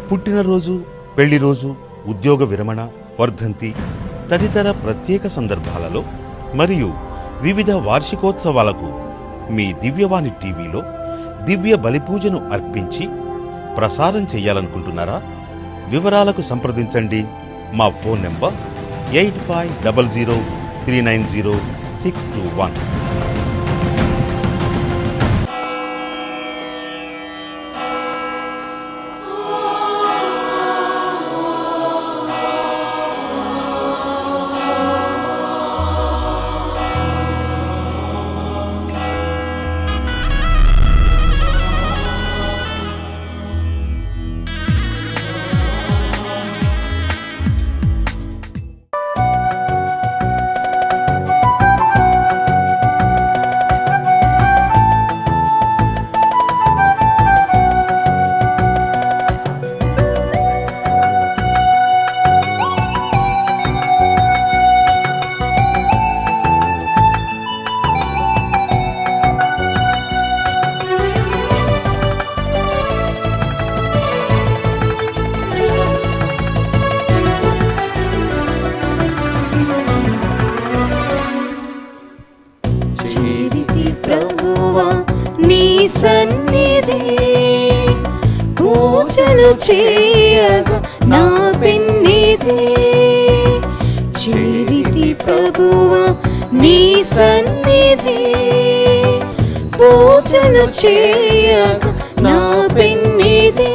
పుట్టినరోజు పెళ్లి రోజు ఉద్యోగ విరమణ వర్ధంతి తదితర ప్రత్యేక సందర్భాలలో మరియు వివిధ వార్షికోత్సవాలకు మీ దివ్యవాణి టీవీలో దివ్య బలిపూజను అర్పించి ప్రసారం చేయాలనుకుంటున్నారా వివరాలకు సంప్రదించండి మా phone number eight five double zero three nine zero six two one చేరితి ప్రభువా నీ సన్నిధి పూజలు చేయగా నా పెన్నిధి చేరితి ప్రభువా నీ సన్నిధి పూజలు చేయగా నా పెన్నిధి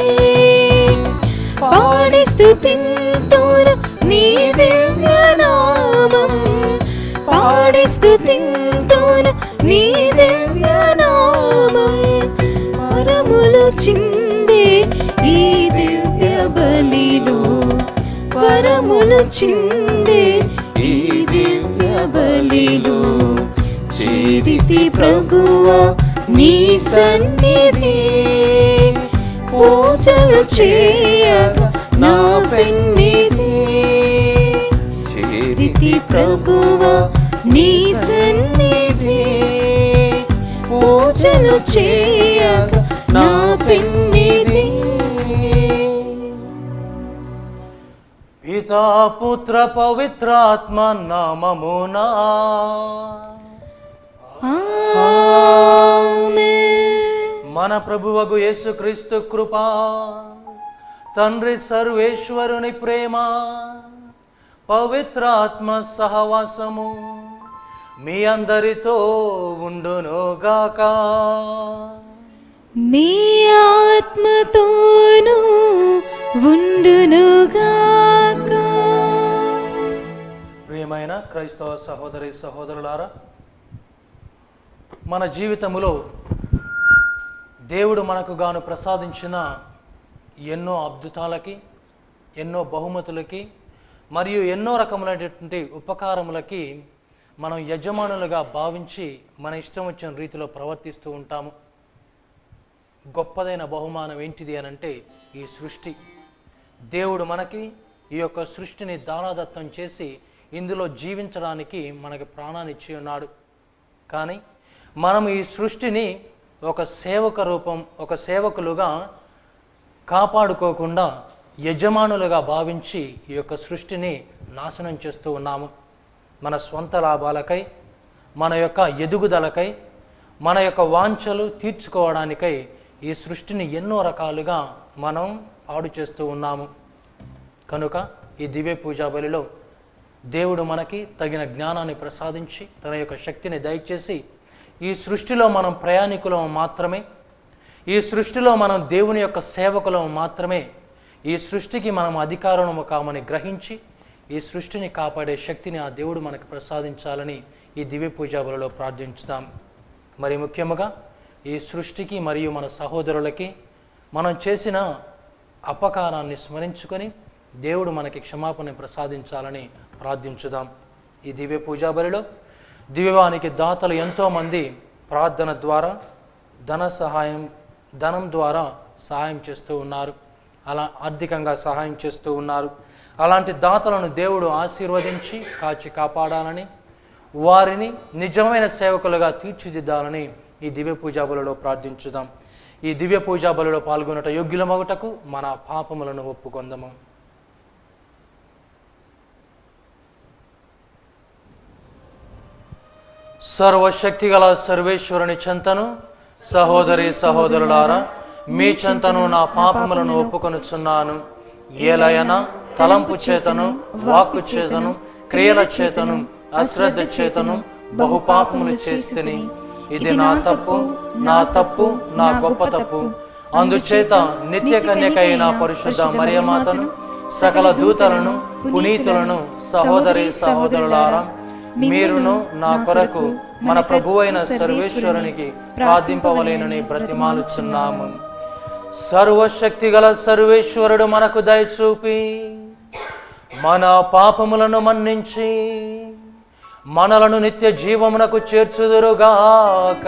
పాడి స్థుతింతురు నీ దివ్యనామం పాడి స్థుతింతును నీ దివ్యనామం వరములు చిందే ఈ దివ్య బలిలో వరములు చిందే ఈ దివ్య బలిలో చేరితి ప్రభువా నీ సన్నిధి పూజలు చేయగా నా పెన్నిధి చేరితి ప్రభువా నీ సన్నిధి పూజలు చేయగా నా పెన్నిధి పితా పుత్ర పవిత్రాత్మ నామమునా ఆమేన్. మన ప్రభువగు యేసుక్రీస్తు కృప తండ్రి సర్వేశ్వరుని ప్రేమ పవిత్రాత్మ సహవాసము మీ అందరితో ఉండునుగాక మీ ఆత్మతోనూ ఉండునుగాక ప్రియమైన క్రైస్తవ సహోదరి సహోదరులారా మన జీవితములో దేవుడు మనకు గాను ప్రసాదించిన ఎన్నో అద్భుతాలకి ఎన్నో బహుమతులకి మరియు ఎన్నో రకములైనటువంటి ఉపకారములకి మనం యజమానులుగా భావించి మన ఇష్టం వచ్చిన రీతిలో ప్రవర్తిస్తూ ఉంటాము గొప్పదైన బహుమానం ఏంటిది అని అంటే ఈ సృష్టి దేవుడు మనకి ఈ యొక్క సృష్టిని దానాదత్తం చేసి ఇందులో జీవించడానికి మనకి ప్రాణాన్ని ఇచ్చి ఉన్నాడు కానీ మనం ఈ సృష్టిని ఒక సేవక రూపం ఒక సేవకులుగా కాపాడుకోకుండా యజమానులుగా భావించి ఈ యొక్క సృష్టిని నాశనం చేస్తూ ఉన్నాము మన స్వంత లాభాలకై మన యొక్క ఎదుగుదలకై మన యొక్క వాంఛలు తీర్చుకోవడానికై ఈ సృష్టిని ఎన్నో రకాలుగా మనం పాడు చేస్తూ ఉన్నాము కనుక ఈ దివ్య పూజా బలిలో దేవుడు మనకి తగిన జ్ఞానాన్ని ప్రసాదించి తన యొక్క శక్తిని దయచేసి ఈ సృష్టిలో మనం ప్రయాణికులం మాత్రమే ఈ సృష్టిలో మనం దేవుని యొక్క సేవకులం మాత్రమే ఈ సృష్టికి మనం అధికారము కామని గ్రహించి ఈ సృష్టిని కాపాడే శక్తిని ఆ దేవుడు మనకు ప్రసాదించాలని ఈ దివ్య పూజా బలిలో ప్రార్థించుదాం మరి ముఖ్యముగా ఈ సృష్టికి మరియు మన సహోదరులకి మనం చేసిన అపకారాన్ని స్మరించుకొని దేవుడు మనకి క్షమాపణ ప్రసాదించాలని ప్రార్థించుదాం ఈ దివ్య పూజా బలిలో దివ్యవానికి దాతలు ఎంతోమంది ప్రార్థన ద్వారా ధన సహాయం ధనం ద్వారా సహాయం చేస్తూ ఉన్నారు అలా ఆర్థికంగా సహాయం చేస్తూ ఉన్నారు అలాంటి దాతలను దేవుడు ఆశీర్వదించి కాచి కాపాడాలని వారిని నిజమైన సేవకులుగా తీర్చిదిద్దాలని ఈ దివ్య పూజాబులలో ప్రార్థించుదాం ఈ దివ్య పూజా బలిలో పాల్గొనట యోగ్యులమగుటకు మన పాపములను ఒప్పుకొందము సర్వశక్తిగల సర్వేశ్వరుని చెంతను సహోదరి సహోదరులారా మీ చెంతను నా పాపములను ఒప్పుకొనుచున్నాను ఏలయన తలంపు చేతను వాక్కు చేతను క్రియల చేతను అశ్రద్ధ చేతను బహు పాపములు చేస్తేని ఇది నా తప్పు నా తప్పు నా గొప్ప తప్పు అందుచేత నిత్య కన్యకైన పరిశుద్ధ మరియమాతను సకల దూతలను పునీతులను సహోదరి సహోదరులారా మీరును నా కొరకు మన ప్రభువైన సర్వేశ్వరునికి ప్రార్థింపవలేనని బ్రతిమాలుచున్నాము సర్వశక్తి గల సర్వేశ్వరుడు మనకు దయచూపి మన పాపములను మన్నించి మనలను నిత్య జీవమునకు చేర్చుదురుగాక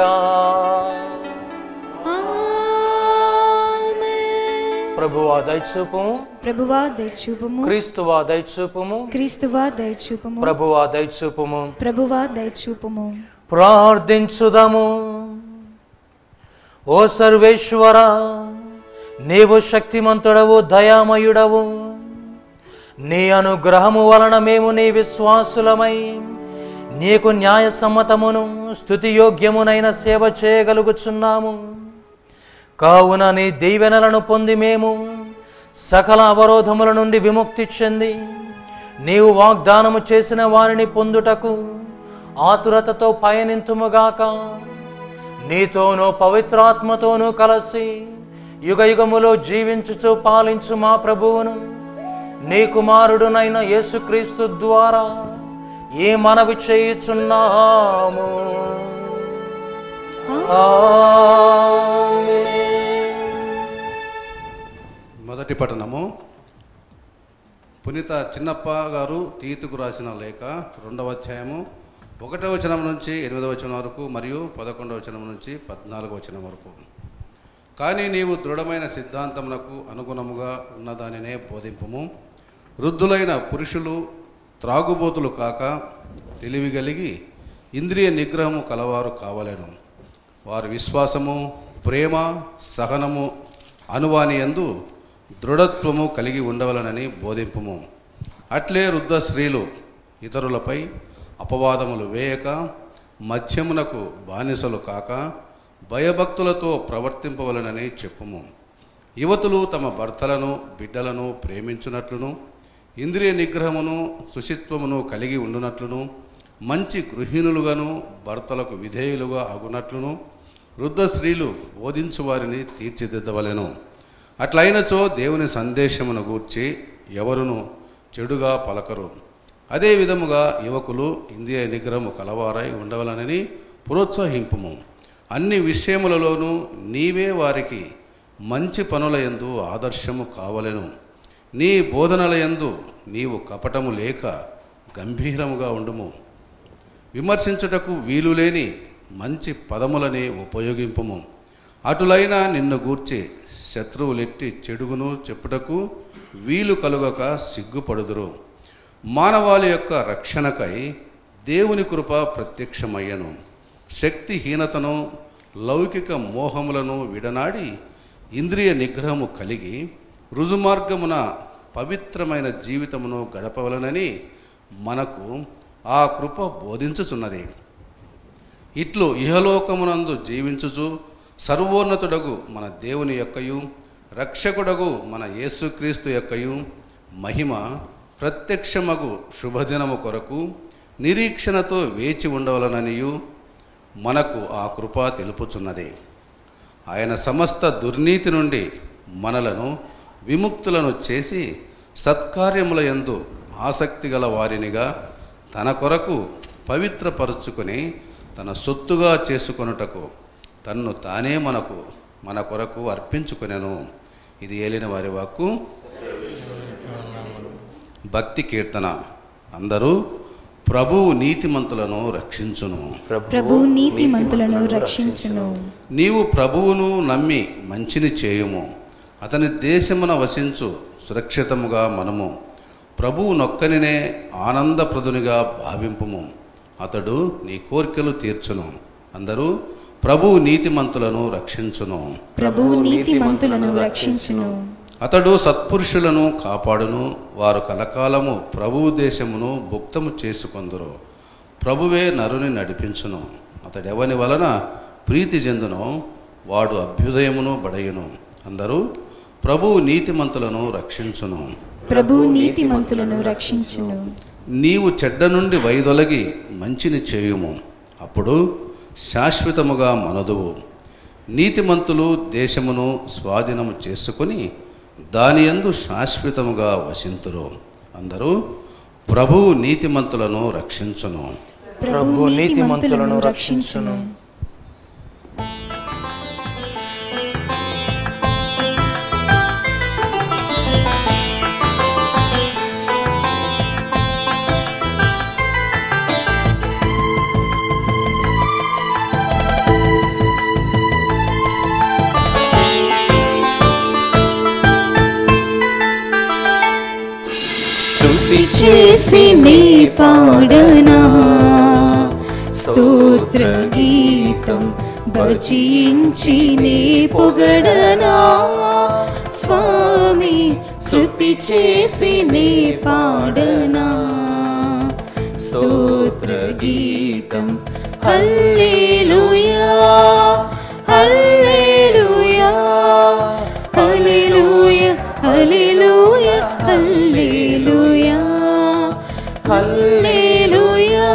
ఆమేన్. ప్రభువా దయచూపుము ప్రభువా దయచూపము క్రీస్తువా దయచూపుము క్రీస్తువా దయచూపము ప్రభువా దయచూపుము ప్రభువా దయచూపము ప్రార్థించుదము ఓ సర్వేశ్వర నీవు శక్తిమంతుడవు దయామయుడవు నీ అనుగ్రహము వలన మేము నీ విశ్వాసులమై నీకు న్యాయసమ్మతమును స్థుతియోగ్యమునైన సేవ చేయగలుగుచున్నాము కావున నీ దీవెనలను పొంది మేము సకల అవరోధముల నుండి విముక్తి చెంది నీవు వాగ్దానము చేసిన వారిని పొందుటకు ఆతురతతో పయనింతుముగాక నీతోనూ పవిత్రాత్మతోనూ కలిసి యుగ యుగములో జీవించుచు పాలించు మా ప్రభువును నీ కుమారుడునైన యేసుక్రీస్తు ద్వారా ఏ మనవి చేయుచున్నాము మొదటి పట్టణము పునీత చిన్నప్ప గారు తీతుకు రాసిన లేఖ రెండవ అధ్యాయము ఒకటవ వచనం నుంచి ఎనిమిదవ వచనం వరకు మరియు పదకొండవ వచనం నుంచి పద్నాలుగవ వచనం వరకు కానీ నీవు దృఢమైన సిద్ధాంతమునకు అనుగుణముగా ఉన్నదానినే బోధింపుము వృద్ధులైన పురుషులు త్రాగుబోతులు కాక తెలివి కలిగి ఇంద్రియ నిగ్రహము కలవారు కావలేను వారి విశ్వాసము ప్రేమ సహనము అనువాని యందు దృఢత్వము కలిగి ఉండవలనని బోధింపుము అట్లే వృద్ధ స్త్రీలు ఇతరులపై అపవాదములు వేయక మధ్యమునకు బానిసలు కాక భయభక్తులతో ప్రవర్తింపవలనని చెప్పుము యువతులు తమ భర్తలను బిడ్డలను ప్రేమించునట్లును ఇంద్రియ నిగ్రహమును శుచిత్వమును కలిగి ఉండునట్లును మంచి గృహిణులుగాను భర్తలకు విధేయులుగా అగునట్లును వృద్ధ స్త్రీలు బోధించు వారిని తీర్చిదిద్దవలెను అట్లయినచో దేవుని సందేశమును గూర్చి ఎవరును చెడుగా పలకరు అదే విధముగా యువకులు ఇంద్రియ నిగ్రహము కలవారై ఉండవలనని ప్రోత్సహింపుము అన్ని విషయములలోనూ నీవే వారికి మంచి పనుల యందు ఆదర్శము కావలెను నీ బోధనల యందు నీవు కపటము లేక గంభీరముగా ఉండుము విమర్శించుటకు వీలు లేని మంచి పదములని ఉపయోగింపుము అటులైన నిన్ను గూర్చి శత్రువులెట్టి చెడుగును చెప్పుటకు వీలు కలుగక సిగ్గుపడుదురు మానవాళి యొక్క రక్షణకై దేవుని కృప ప్రత్యక్షమయ్యను శక్తిహీనతను లౌకిక మోహములను విడనాడి ఇంద్రియ నిగ్రహము కలిగి రుజుమార్గమున పవిత్రమైన జీవితమును గడపవలనని మనకు ఆ కృప బోధించుచున్నది ఇట్లు ఇహలోకమునందు జీవించుచు సర్వోన్నతుడగు మన దేవుని యొక్కయు రక్షకుడగు మన యేసుక్రీస్తు యొక్కయు మహిమ ప్రత్యక్షమగు శుభదినము కొరకు నిరీక్షణతో వేచి ఉండవలననియు మనకు ఆ కృప తెలుపుచున్నది ఆయన సమస్త దుర్నీతి నుండి మనలను విముక్తులను చేసి సత్కార్యముల యందు ఆసక్తి గల వారినిగా తన కొరకు పవిత్రపరుచుకొని తన సొత్తుగా చేసుకొనుటకు తన్ను తానే మనకు మన కొరకు అర్పించుకొనెను ఇది ఏలిన వారి వాక్కు భక్తి కీర్తన అందరూ ప్రభువు నీతిమంతులను రక్షించును ప్రభు నీతిమంతులను రక్షించును నీవు ప్రభువును నమ్మి మంచిని చేయుము అతని దేశమున వసించు సురక్షితముగా మనము ప్రభువు నొక్కనినే ఆనందప్రదునిగా భావింపుము అతడు నీ కోరికలు తీర్చును అందరూ ప్రభువు నీతిమంతులను రక్షించును ప్రభువు నీతిమంతులను రక్షించును అతడు సత్పురుషులను కాపాడును వారు కలకాలము ప్రభువు దేశమును భుక్తము చేసుకొందురు ప్రభువే నరుని నడిపించును అతడెవని వలన ప్రీతి చెందును వాడు అభ్యుదయమును బడయును అందరూ ప్రభువు నీతిమంతులను రక్షించును ప్రభువు నీతిమంతులను రక్షించును నీవు చెడ్డ నుండి వైదొలగి మంచిని చేయుము అప్పుడు శాశ్వతముగా మనదువు నీతిమంతులు దేశమును స్వాధీనము చేసుకొని దానియందు శాశ్వతముగా వసింతురు అందరూ ప్రభువు నీతిమంతులను రక్షించును ప్రభు నీతిమంతులను రక్షించును స్తుతి చేసి నీ పాడనా స్తోత్ర గీతం భజించి నీ పొగడనా స్వామి శృతి చేసి నీ పాడనా స్తోత్ర గీతం హల్లెలూయా హల్లెలూయా హల్లెలూయా హల్లెలూయా హల్లెలూయా హల్లెలూయా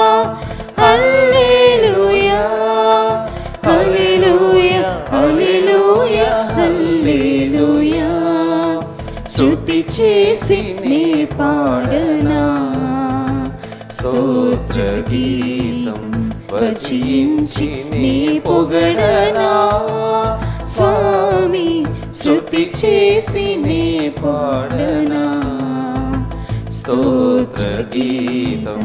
హల్లెలూయా హల్లెలూయా హల్లెలూయా హల్లెలూయా శృతి చేసి నీ పాడనా స్తోత్ర గీతం భజించి నీ పొగడనా స్వామి శృతి చేసి నీ పాడనా స్తోత్ర గీతం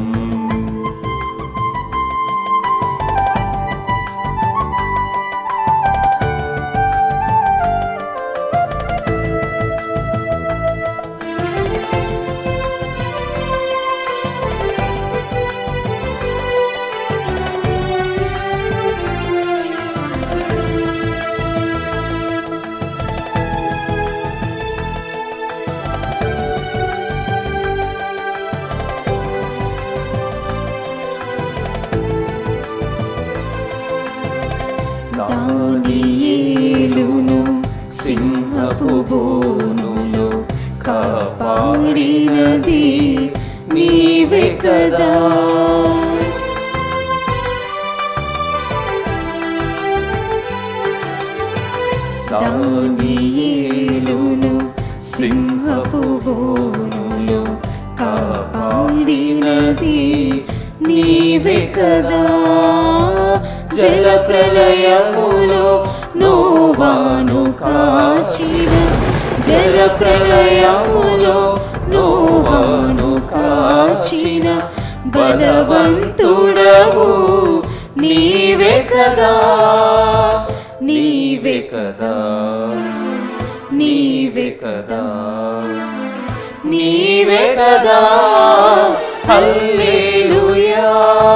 దానియేలును సింహపు బోనులో కాపాడినది నీవే కదా దానియేలును సింహపు బోనులో కాపాడినది నీవే కదా జల ప్రళయములో నోవాను కాచిన జల ప్రళయములో నోవాను కాచిన బలవంతుడవు నీవే కదా నీవే కదా నీవే కదా నీవే కదా హల్లెలూయా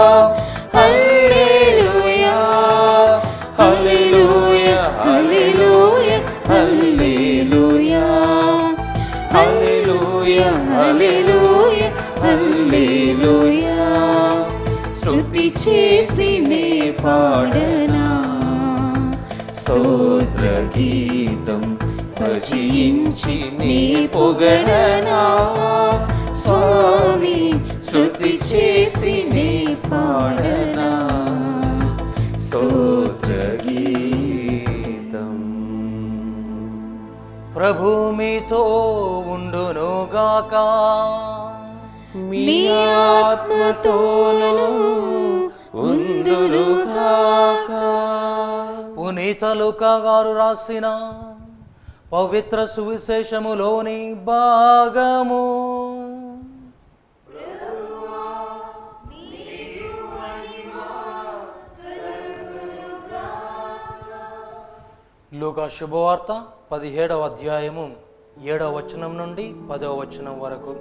హల్లెలూయా హల్లెలూయా హల్లెలూయా హల్లెలూయా హల్లెలూయా హల్లెలూయా హల్లెలూయా శృతి చేసి నే పాడనా స్తోత్ర గీతం భజించి నీ పొగడనా స్వామి శృతి చేసి నే పాడనా స్తోత్ర గీతం ప్రభు మీతో ఉండునుగాక మీ ఆత్మతోను ఉందురుగాక పునీత లూకా గారు రాసిన పవిత్ర సువిశేషములోని భాగము లూకా శుభవార్త పదిహేడవ అధ్యాయము ఏడవ వచనం నుండి పదవ వచనం వరకు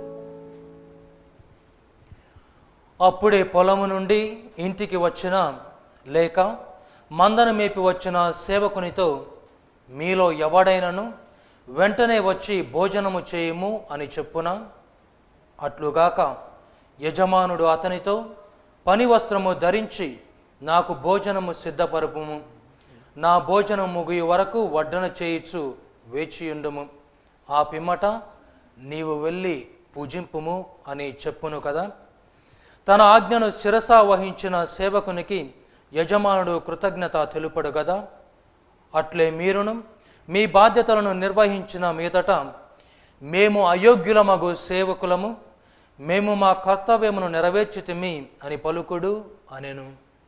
అప్పుడే పొలము నుండి ఇంటికి వచ్చిన లేక మందను మేపి వచ్చిన సేవకునితో మీలో ఎవడైనను వెంటనే వచ్చి భోజనము చేయము అని చెప్పున అట్లుగాక యజమానుడు అతనితో పని వస్త్రము ధరించి నాకు భోజనము సిద్ధపరుపుము నా భోజనం ముగియ వరకు వడ్డన చేయిచు వేచియుండుము ఆ పిమ్మట నీవు వెళ్ళి పూజింపుము అని చెప్పును కదా తన ఆజ్ఞను శిరసా వహించిన సేవకునికి యజమానుడు కృతజ్ఞత తెలుపడు కదా అట్లే మీరును మీ బాధ్యతలను నిర్వహించిన మీదట మేము అయోగ్యులమగు సేవకులము మేము మా కర్తవ్యమును నెరవేర్చితిమి అని పలుకుడు అనెను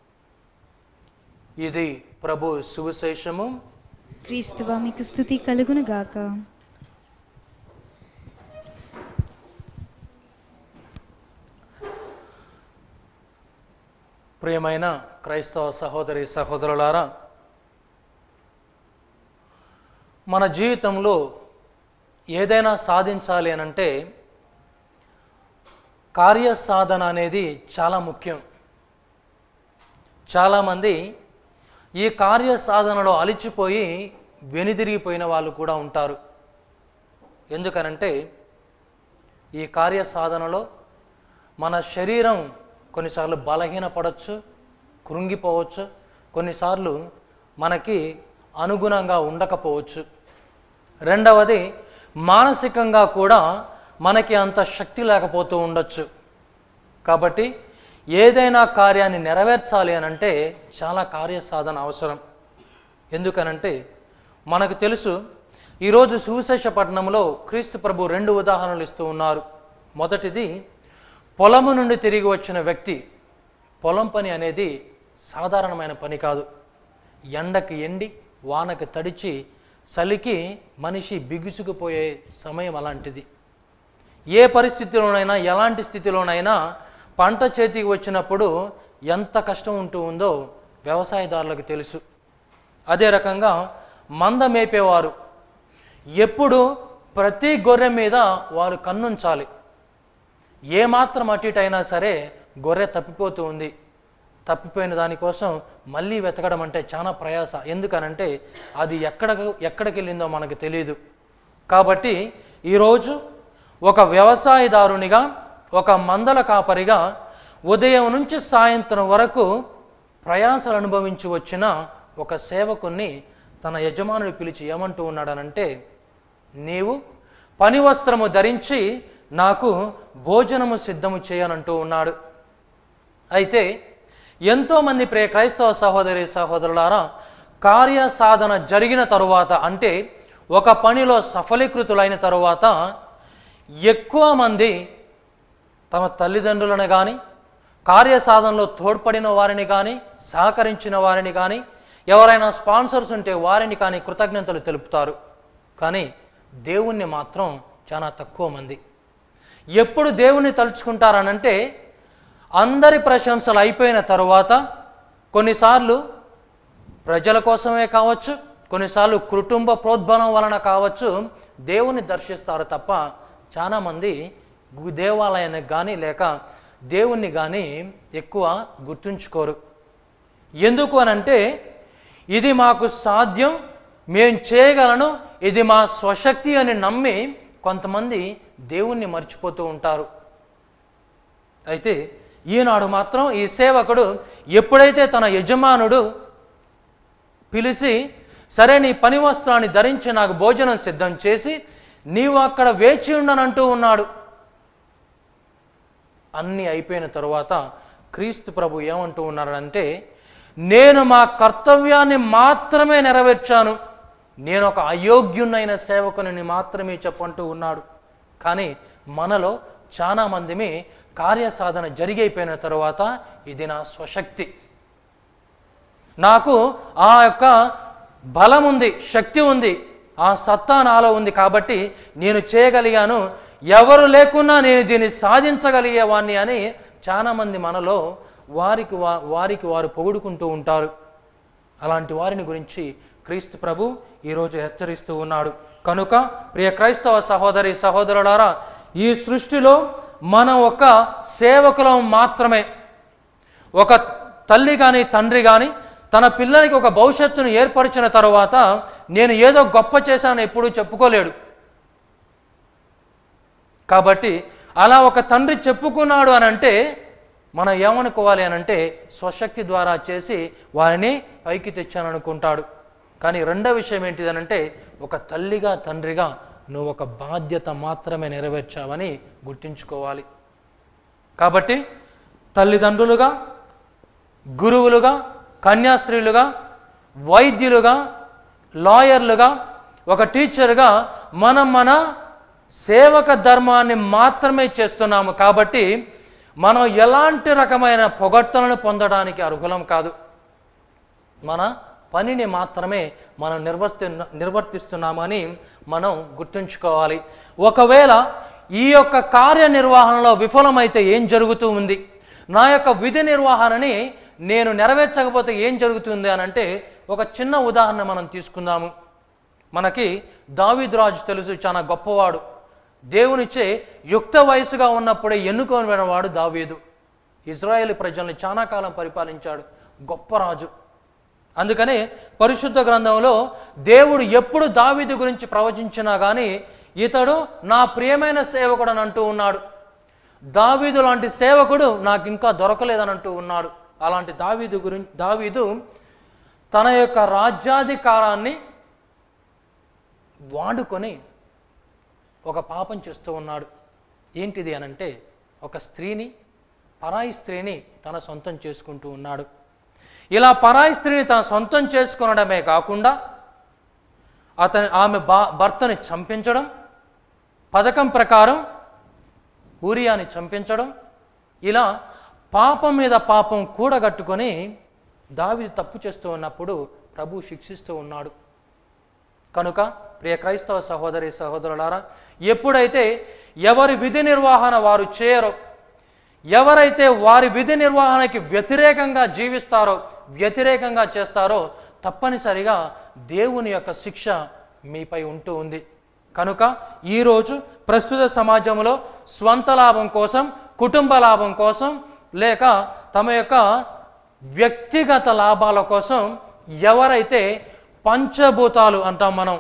ఇది ప్రభు సువిశేషము క్రీస్తువా మీకు స్థుతి కలుగును గాక ప్రియమైన క్రైస్తవ సహోదరి సహోదరులారా మన జీవితంలో ఏదైనా సాధించాలి అనంటే కార్యసాధన అనేది చాలా ముఖ్యం చాలామంది ఈ కార్యసాధనలో అలిచిపోయి వెనుదిరిగిపోయిన వాళ్ళు కూడా ఉంటారు ఎందుకనంటే ఈ కార్యసాధనలో మన శరీరం కొన్నిసార్లు బలహీనపడవచ్చు కృంగిపోవచ్చు కొన్నిసార్లు మనకి అనుగుణంగా ఉండకపోవచ్చు రెండవది మానసికంగా కూడా మనకి అంత శక్తి లేకపోతూ ఉండొచ్చు కాబట్టి ఏదైనా కార్యాన్ని నెరవేర్చాలి అని అంటే చాలా కార్యసాధన అవసరం ఎందుకనంటే మనకు తెలుసు ఈరోజు సువిశేషపట్నంలో క్రీస్తు ప్రభు రెండు ఉదాహరణలు ఇస్తూ ఉన్నారు మొదటిది పొలము నుండి తిరిగి వచ్చిన వ్యక్తి పొలం పని అనేది సాధారణమైన పని కాదు ఎండకి ఎండి వానకి తడిచి చలికి మనిషి బిగుసుకుపోయే సమయం అలాంటిది ఏ పరిస్థితిలోనైనా ఎలాంటి స్థితిలోనైనా పంట చేతికి వచ్చినప్పుడు ఎంత కష్టం ఉంటూ ఉందో వ్యవసాయదారులకు తెలుసు అదే రకంగా మంద మేపేవారు ఎప్పుడు ప్రతి గొర్రె మీద వారు కన్నుంచాలి ఏమాత్రం అటు ఇటు అయినా సరే గొర్రె తప్పిపోతూ ఉంది తప్పిపోయిన దానికోసం మళ్ళీ వెతకడం అంటే చాలా ప్రయాస ఎందుకనంటే అది ఎక్కడ ఎక్కడికి వెళ్ళిందో మనకు తెలియదు కాబట్టి ఈరోజు ఒక వ్యవసాయదారునిగా ఒక మందల కాపరిగా ఉదయం నుంచి సాయంత్రం వరకు ప్రయాసలు అనుభవించి వచ్చిన ఒక సేవకుణ్ణి తన యజమానుడు పిలిచి ఏమంటూ ఉన్నాడనంటే నీవు పని వస్త్రము ధరించి నాకు భోజనము సిద్ధము చేయనంటూ ఉన్నాడు అయితే ఎంతోమంది ప్రియ క్రైస్తవ సహోదరి సహోదరులారా కార్య సాధన జరిగిన తరువాత అంటే ఒక పనిలో సఫలీకృతులైన తరువాత ఎక్కువ మంది తమ తల్లిదండ్రులను కానీ కార్యసాధనలో తోడ్పడిన వారిని కానీ సహకరించిన వారిని కానీ ఎవరైనా స్పాన్సర్స్ ఉంటే వారిని కానీ కృతజ్ఞతలు తెలుపుతారు కానీ దేవుణ్ణి మాత్రం చాలా తక్కువ మంది ఎప్పుడు దేవుణ్ణి తలుచుకుంటారనంటే అందరి ప్రశంసలు అయిపోయిన తరువాత కొన్నిసార్లు ప్రజల కోసమే కావచ్చు కొన్నిసార్లు కుటుంబ ప్రోద్బలం వలన కావచ్చు దేవుని దర్శిస్తారు తప్ప చాలామంది గు- దేవాలయానికి కానీ లేక దేవుణ్ణి కానీ ఎక్కువ గుర్తుంచుకోరు ఎందుకు అనంటే ఇది మాకు సాధ్యం మేం చేయగలను ఇది మా స్వశక్తి అని నమ్మి కొంతమంది దేవుణ్ణి మర్చిపోతూ ఉంటారు అయితే ఈనాడు మాత్రం ఈ సేవకుడు ఎప్పుడైతే తన యజమానుడు పిలిచి సరే నీ పని వస్త్రాన్ని ధరించి నాకు భోజనం సిద్ధం చేసి నీవు అక్కడ వేచి ఉండనంటూ ఉన్నాడు అన్నీ అయిపోయిన తరువాత క్రీస్తు ప్రభు ఏమంటూ ఉన్నాడంటే నేను మా కర్తవ్యాన్ని మాత్రమే నెరవేర్చాను నేను ఒక అయోగ్యునైన సేవకుని మాత్రమే చెప్పంటూ ఉన్నాడు కానీ మనలో చాలా మందిమి కార్యసాధన జరిగైపోయిన తరువాత ఇది నా స్వశక్తి నాకు ఆ యొక్క బలం ఉంది శక్తి ఉంది ఆ సత్తా నాలో ఉంది కాబట్టి నేను చేయగలిగాను ఎవరు లేకున్నా నేను దీన్ని సాధించగలిగేవాణ్ణి అని చాలామంది మనలో వారికి వా వారికి వారు పొగుడుకుంటూ ఉంటారు అలాంటి వారిని గురించి క్రీస్తు ప్రభు ఈరోజు హెచ్చరిస్తూ ఉన్నాడు కనుక ప్రియ క్రైస్తవ సహోదరి సహోదరులారా ఈ సృష్టిలో మనం ఒక సేవకులం మాత్రమే ఒక తల్లి కానీ తండ్రి కానీ తన పిల్లలకి ఒక భవిష్యత్తును ఏర్పరిచిన తర్వాత నేను ఏదో గొప్ప చేశాను ఎప్పుడూ చెప్పుకోలేడు కాబట్టి అలా ఒక తండ్రి చెప్పుకున్నాడు అని అంటే మనం ఏమనుకోవాలి అని అంటే స్వశక్తి ద్వారా చేసి వారిని పైకి తెచ్చాను అనుకుంటాడు కానీ రెండో విషయం ఏంటిదనంటే ఒక తల్లిగా తండ్రిగా నువ్వు ఒక బాధ్యత మాత్రమే నెరవేర్చావని గుర్తుంచుకోవాలి కాబట్టి తల్లిదండ్రులుగా గురువులుగా కన్యాస్త్రీలుగా వైద్యులుగా లాయర్లుగా ఒక టీచర్గా మనం మన సేవక ధర్మాన్ని మాత్రమే చేస్తున్నాము కాబట్టి మనం ఎలాంటి రకమైన పొగడ్తలను పొందడానికి అర్హులం కాదు మన పనిని మాత్రమే మనం నిర్వర్తి నిర్వర్తిస్తున్నామని మనం గుర్తుంచుకోవాలి ఒకవేళ ఈ యొక్క కార్యనిర్వహణలో విఫలమైతే ఏం జరుగుతూ ఉంది నా యొక్క విధి నిర్వహణని నేను నెరవేర్చకపోతే ఏం జరుగుతుంది అని అంటే ఒక చిన్న ఉదాహరణ మనం తీసుకుందాము మనకి దావీదు రాజు తెలుసు చాలా గొప్పవాడు దేవునిచే యుక్త వయసుగా ఉన్నప్పుడే ఎన్నుకొని వాడు దావీదు ఇజ్రాయేల్ ప్రజల్ని చాలా కాలం పరిపాలించాడు గొప్ప రాజు అందుకనే పరిశుద్ధ గ్రంథంలో దేవుడు ఎప్పుడు దావీదు గురించి ప్రవచించినా కానీ ఇతడు నా ప్రియమైన సేవకుడు అని అంటూ ఉన్నాడు దావీదు లాంటి సేవకుడు నాకు ఇంకా దొరకలేదని అంటూ ఉన్నాడు అలాంటి దావీదు గురించి దావీదు తన యొక్క రాజ్యాధికారాన్ని వాడుకొని ఒక పాపం చేస్తూ ఉన్నాడు ఏంటిది అనంటే ఒక స్త్రీని పరాయి స్త్రీని తన సొంతం చేసుకుంటూ ఉన్నాడు ఇలా పరాయి స్త్రీని తన సొంతం చేసుకునడమే కాకుండా అతని ఆమె బా భర్తని చంపించడం పథకం ప్రకారం ఊరియాని చంపించడం ఇలా పాపం మీద పాపం కూడగట్టుకొని దావిది తప్పు చేస్తూ ఉన్నప్పుడు ప్రభు శిక్షిస్తూ ఉన్నాడు కనుక ప్రియ క్రైస్తవ సహోదరి సహోదరులారా ఎప్పుడైతే ఎవరి విధి నిర్వహణ వారు చేయరో ఎవరైతే వారి విధి నిర్వహణకి వ్యతిరేకంగా జీవిస్తారో వ్యతిరేకంగా చేస్తారో తప్పనిసరిగా దేవుని యొక్క శిక్ష మీపై ఉంటూ ఉంది కనుక ఈరోజు ప్రస్తుత సమాజంలో స్వంత లాభం కోసం కుటుంబ లాభం కోసం లేక తమ యొక్క వ్యక్తిగత లాభాల కోసం ఎవరైతే పంచభూతాలు అంటాం మనం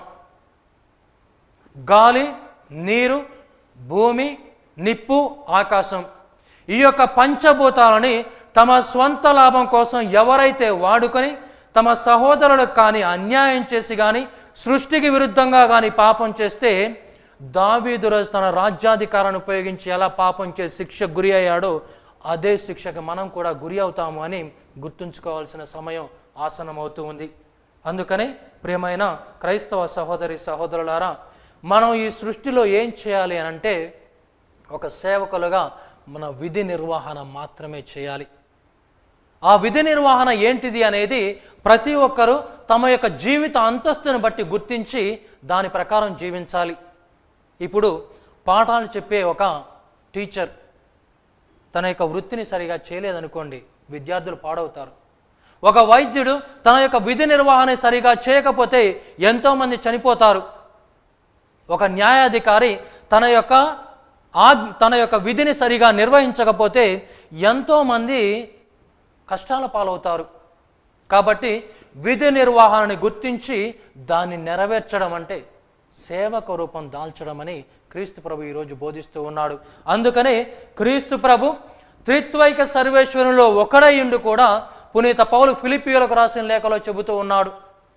గాలి నీరు భూమి నిప్పు ఆకాశం ఈ యొక్క పంచభూతాలని తమ స్వంత లాభం కోసం ఎవరైతే వాడుకొని తమ సహోదరులకు కానీ అన్యాయం చేసి కానీ సృష్టికి విరుద్ధంగా కానీ పాపం చేస్తే దావీదు రోజు తన రాజ్యాధికారాన్ని ఉపయోగించి ఎలా పాపం చేసి శిక్ష గురి అయ్యాడో అదే శిక్షకు మనం కూడా గురి అవుతాము అని గుర్తుంచుకోవాల్సిన సమయం ఆసనమవుతూ ఉంది అందుకని ప్రియమైన క్రైస్తవ సహోదరి సహోదరులారా మనం ఈ సృష్టిలో ఏం చేయాలి అని అంటే ఒక సేవకులుగా మన విధి నిర్వహణ మాత్రమే చేయాలి ఆ విధి నిర్వహణ ఏంటిది అనేది ప్రతి ఒక్కరూ తమ యొక్క జీవిత అంతస్తుని బట్టి గుర్తించి దాని ప్రకారం జీవించాలి ఇప్పుడు పాఠాలు చెప్పే ఒక టీచర్ తన యొక్క వృత్తిని సరిగా చేయలేదనుకోండి విద్యార్థులు పాడవుతారు ఒక వైద్యుడు తన యొక్క విధి నిర్వహణ సరిగా చేయకపోతే ఎంతోమంది చనిపోతారు ఒక న్యాయాధికారి తన యొక్క ఆ తన యొక్క విధిని సరిగా నిర్వహించకపోతే ఎంతోమంది కష్టాల పాలవుతారు కాబట్టి విధి నిర్వహణని గుర్తించి దాన్ని నెరవేర్చడం అంటే సేవక రూపం దాల్చడం అని క్రీస్తు ప్రభు ఈరోజు బోధిస్తూ ఉన్నాడు అందుకనే క్రీస్తు ప్రభు త్రిత్వైక సర్వేశ్వరులో ఒకడయ్యుండి కూడా పునీత పౌలు ఫిలిపియులకు రాసిన లేఖలో చెబుతూ ఉన్నాడు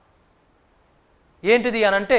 ఏంటిది అనంటే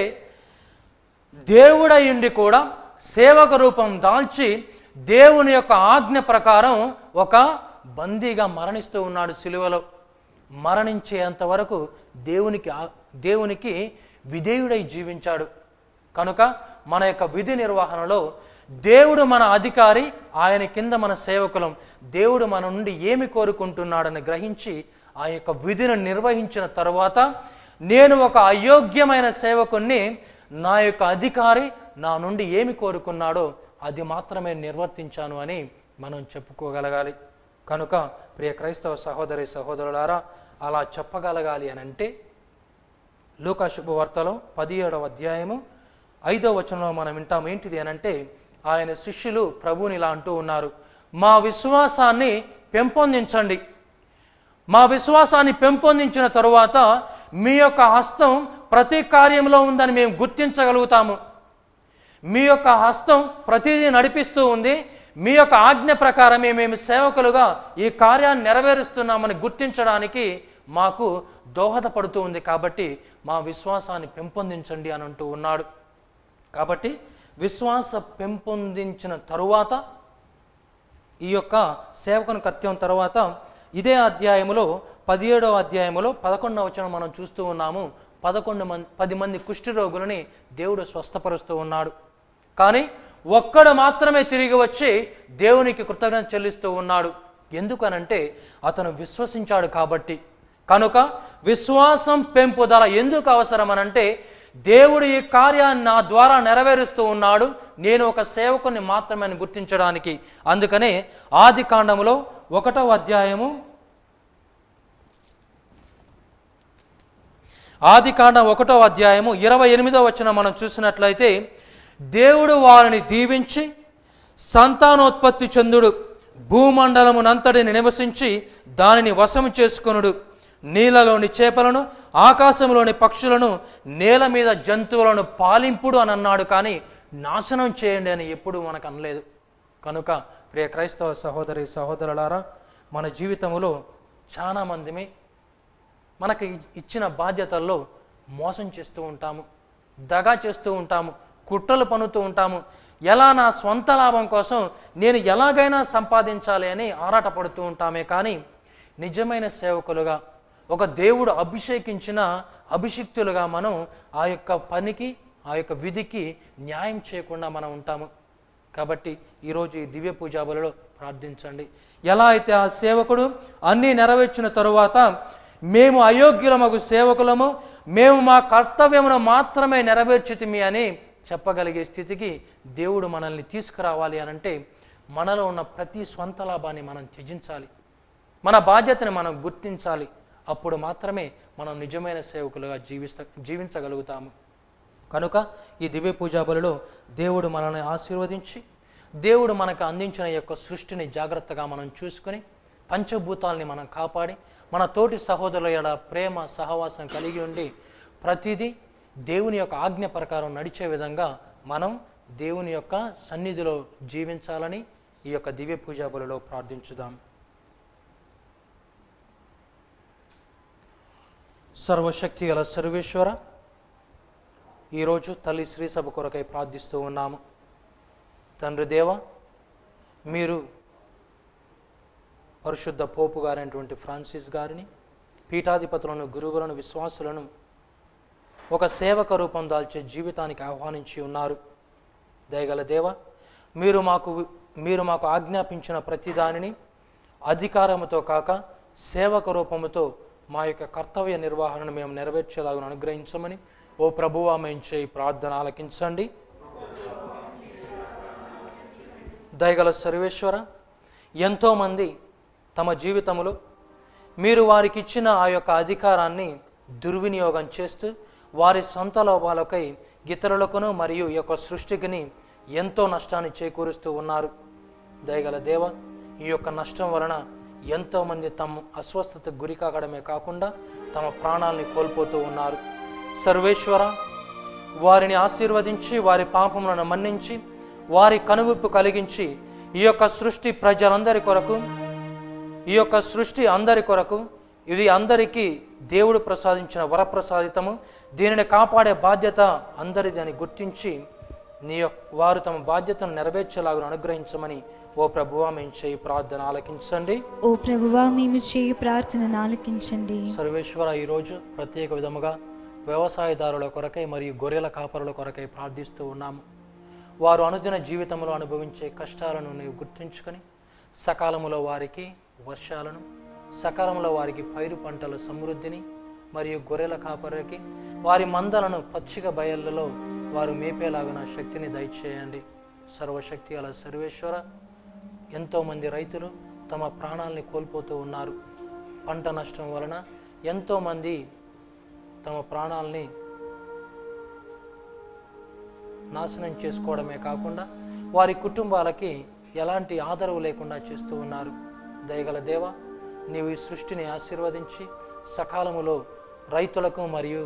దేవుడయ్యుండి కూడా సేవక రూపం దాల్చి దేవుని యొక్క ఆజ్ఞ ప్రకారం ఒక బందీగా మరణిస్తూ ఉన్నాడు సిలువలో మరణించేంత వరకు దేవునికి ఆ- దేవునికి విధేయుడై జీవించాడు కనుక మన యొక్క విధి నిర్వహణలో దేవుడు మన అధికారి ఆయన కింద మన సేవకులం దేవుడు మన నుండి ఏమి కోరుకుంటున్నాడని గ్రహించి ఆ యొక్క విధిని నిర్వహించిన తరువాత నేను ఒక అయోగ్యమైన సేవకుణ్ణి నా యొక్క అధికారి నా నుండి ఏమి కోరుకున్నాడో అది మాత్రమే నిర్వర్తించాను అని మనం చెప్పుకోగలగాలి కనుక ప్రియ క్రైస్తవ సహోదరి సహోదరులారా అలా చెప్పగలగాలి అని అంటే లూకా శుభవార్తలో పదిహేడవ అధ్యాయము ఐదవ వచనంలో మనం వింటాం ఏంటిది అని అంటే ఆయన శిష్యులు ప్రభువుని ఇలా అంటూ ఉన్నారు మా విశ్వాసాన్ని పెంపొందించండి మా విశ్వాసాన్ని పెంపొందించిన తరువాత మీ యొక్క హస్తం ప్రతి కార్యంలో ఉందని మేము గుర్తించగలుగుతాము మీ యొక్క హస్తం ప్రతిదీ నడిపిస్తూ ఉంది మీ యొక్క ఆజ్ఞ ప్రకారమే మేము సేవకులుగా ఈ కార్యాన్ని నెరవేరుస్తున్నామని గుర్తించడానికి మాకు దోహదపడుతూ ఉంది కాబట్టి మా విశ్వాసాన్ని పెంపొందించండి అని అంటూ ఉన్నాడు కాబట్టి విశ్వాస పెంపొందించిన తరువాత ఈ యొక్క సేవకుని కర్త్యం తర్వాత ఇదే అధ్యాయములో పదిహేడవ అధ్యాయములో పదకొండవ వచనం మనం చూస్తూ ఉన్నాము పదకొండు మంది పది మంది కుష్టి రోగులని దేవుడు స్వస్థపరుస్తూ ఉన్నాడు కానీ ఒక్కడు మాత్రమే తిరిగి వచ్చి దేవునికి కృతజ్ఞత చెల్లిస్తూ ఉన్నాడు ఎందుకనంటే అతను విశ్వసించాడు కాబట్టి కనుక విశ్వాసం పెంపుదల ఎందుకు అవసరం అనంటే దేవుడు ఈ కార్యాన్ని నా ద్వారా నెరవేరుస్తూ ఉన్నాడు నేను ఒక సేవకుని మాత్రమే అని గుర్తించడానికి అందుకనే ఆది కాండములో ఒకటో అధ్యాయము ఆది కాండం ఒకటో అధ్యాయము ఇరవై ఎనిమిదో వచ్చిన మనం చూసినట్లయితే దేవుడు వారిని దీవించి సంతానోత్పత్తి చందుడు భూమండలమునంతటిని నివసించి దానిని వశము చేసుకొనుడు నీళ్ళలోని చేపలను ఆకాశంలోని పక్షులను నేల మీద జంతువులను పాలింపుడు అని అన్నాడు కానీ నాశనం చేయండి అని ఎప్పుడు మనకు అనలేదు కనుక ప్రియ క్రైస్తవ సహోదరి సహోదరులారా మన జీవితంలో చాలా మందిమి మనకి ఇచ్చిన బాధ్యతల్లో మోసం చేస్తూ ఉంటాము దగా చేస్తూ ఉంటాము కుట్రలు పన్నుతూ ఉంటాము ఎలా నా స్వంత లాభం కోసం నేను ఎలాగైనా సంపాదించాలి అని ఆరాటపడుతూ ఉంటామే కానీ నిజమైన సేవకులుగా ఒక దేవుడు అభిషేకించిన అభిషిక్తులుగా మనం ఆ యొక్క పనికి ఆ యొక్క విధికి న్యాయం చేయకుండా మనం ఉంటాము కాబట్టి ఈరోజు ఈ దివ్య పూజాబలలో ప్రార్థించండి ఎలా అయితే ఆ సేవకుడు అన్నీ నెరవేర్చిన తరువాత మేము అయోగ్యులమగు సేవకులము మేము మా కర్తవ్యమును మాత్రమే నెరవేర్చితిమి అని చెప్పగలిగే స్థితికి దేవుడు మనల్ని తీసుకురావాలి అనంటే మనలో ఉన్న ప్రతి స్వంత లాభాన్ని మనం త్యజించాలి మన బాధ్యతని మనం గుర్తించాలి అప్పుడు మాత్రమే మనం నిజమైన సేవకులుగా జీవిస్త జీవించగలుగుతాము కనుక ఈ దివ్య పూజా బలిలో దేవుడు మనల్ని ఆశీర్వదించి దేవుడు మనకు అందించిన యొక్క సృష్టిని జాగ్రత్తగా మనం చూసుకొని పంచభూతాల్ని మనం కాపాడి మన తోటి సహోదరుల ఎడ ప్రేమ సహవాసం కలిగి ఉండి ప్రతిదీ దేవుని యొక్క ఆజ్ఞ ప్రకారం నడిచే విధంగా మనం దేవుని యొక్క సన్నిధిలో జీవించాలని ఈ యొక్క దివ్య పూజా బలిలో ప్రార్థించుదాం సర్వశక్తి గల సర్వేశ్వర ఈరోజు తల్లి శ్రీ సభ కొరకై ప్రార్థిస్తూ ఉన్నాము తండ్రి దేవ మీరు పరిశుద్ధ పోపు గారైనటువంటి ఫ్రాన్సిస్ గారిని పీఠాధిపతులను గురువులను విశ్వాసులను ఒక సేవక రూపం దాల్చే జీవితానికి ఆహ్వానించి ఉన్నారు దయగల దేవ మీరు మాకు మీరు మాకు ఆజ్ఞాపించిన ప్రతి దానిని అధికారముతో కాక సేవక రూపముతో మా యొక్క కర్తవ్య నిర్వహణను మేము నెరవేర్చేలాగా అనుగ్రహించమని ఓ ప్రభువా మేము చేయి ప్రార్థన ఆలకించండి దయగల సర్వేశ్వర ఎంతోమంది తమ జీవితంలో మీరు వారికి ఇచ్చిన ఆ యొక్క అధికారాన్ని దుర్వినియోగం చేస్తూ వారి సొంత లోపాలకై ఇతరులకును మరియు ఈ యొక్క సృష్టికిని ఎంతో నష్టాన్ని చేకూరుస్తూ ఉన్నారు దయగల దేవ ఈ యొక్క నష్టం వలన ఎంతోమంది తమ అస్వస్థతకు గురి కాకడమే కాకుండా తమ ప్రాణాల్ని కోల్పోతూ ఉన్నారు సర్వేశ్వర వారిని ఆశీర్వదించి వారి పాపములను మన్నించి వారి కనువిప్పు కలిగించి ఈ యొక్క సృష్టి ప్రజలందరి కొరకు ఈ యొక్క సృష్టి అందరి కొరకు ఇది అందరికీ దేవుడు ప్రసాదించిన వరప్రసాదితము దీనిని కాపాడే బాధ్యత అందరిది అని గుర్తించి నీ యొక్క వారు తమ బాధ్యతను నెరవేర్చేలాగా అనుగ్రహించమని ఓ ప్రభువా మేము చేయి ప్రార్థన ఆలకించండి ఓ ప్రభువా మేము చేయు ప్రార్థనను ఆలకించండి సర్వేశ్వర ఈరోజు ప్రత్యేక విధముగా వ్యవసాయదారుల కొరకై మరియు గొర్రెల కాపరుల కొరకై ప్రార్థిస్తూ ఉన్నాము వారు అనుదిన జీవితంలో అనుభవించే కష్టాలను నీవు గుర్తుంచుకొని సకాలములో వారికి వర్షాలను సకాలంలో వారికి పైరు పంటల సమృద్ధిని మరియు గొర్రెల కాపరికి వారి మందలను పచ్చిక బయళ్ళలో వారు మేపేలాగిన శక్తిని దయచేయండి సర్వశక్తి అలా సర్వేశ్వర ఎంతోమంది రైతులు తమ ప్రాణాలని కోల్పోతూ ఉన్నారు పంట నష్టం వలన ఎంతోమంది తమ ప్రాణాలని నాశనం చేసుకోవడమే కాకుండా వారి కుటుంబాలకి ఎలాంటి ఆదరవు లేకుండా చేస్తూ ఉన్నారు దయగల దేవ నీవు ఈ సృష్టిని ఆశీర్వదించి సకాలములో రైతులకు మరియు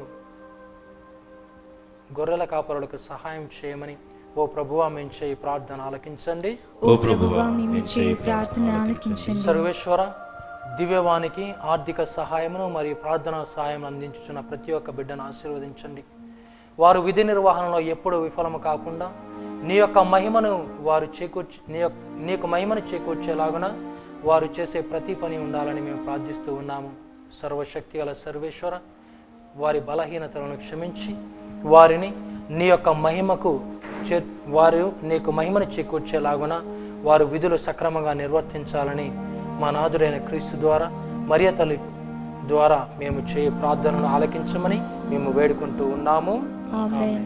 గొర్రెల కాపరులకు సహాయం చేయమని ఓ ప్రభువా మేము చేయి ప్రార్థన ఆలకించండి ఓ ప్రభువా మేము చేయి ప్రార్థన ఆలకించండి సర్వేశ్వర దివ్యవానికి ఆర్థిక సహాయమును మరియు ప్రార్థనా సహాయం అందించుచున్న ప్రతి ఒక్క బిడ్డను ఆశీర్వదించండి వారు విధి నిర్వహణలో ఎప్పుడూ విఫలము కాకుండా నీ యొక్క మహిమను వారు చేకూర్చి నీ యొక్క నీకు మహిమను చేకూర్చేలాగున వారు చేసే ప్రతి పని ఉండాలని మేము ప్రార్థిస్తూ ఉన్నాము సర్వశక్తి గల సర్వేశ్వర వారి బలహీనతలను క్షమించి వారిని నీ యొక్క మహిమకు చే వారు నీకు మహిమను చేకూర్చేలాగున వారు విధులు సక్రమంగా నిర్వర్తించాలని మా నాదుడైన క్రీస్తు ద్వారా మరియ తల్లి ద్వారా మేము చేయ ప్రార్థనను ఆలకించమని మేము వేడుకుంటూ ఉన్నాము ఆమేన్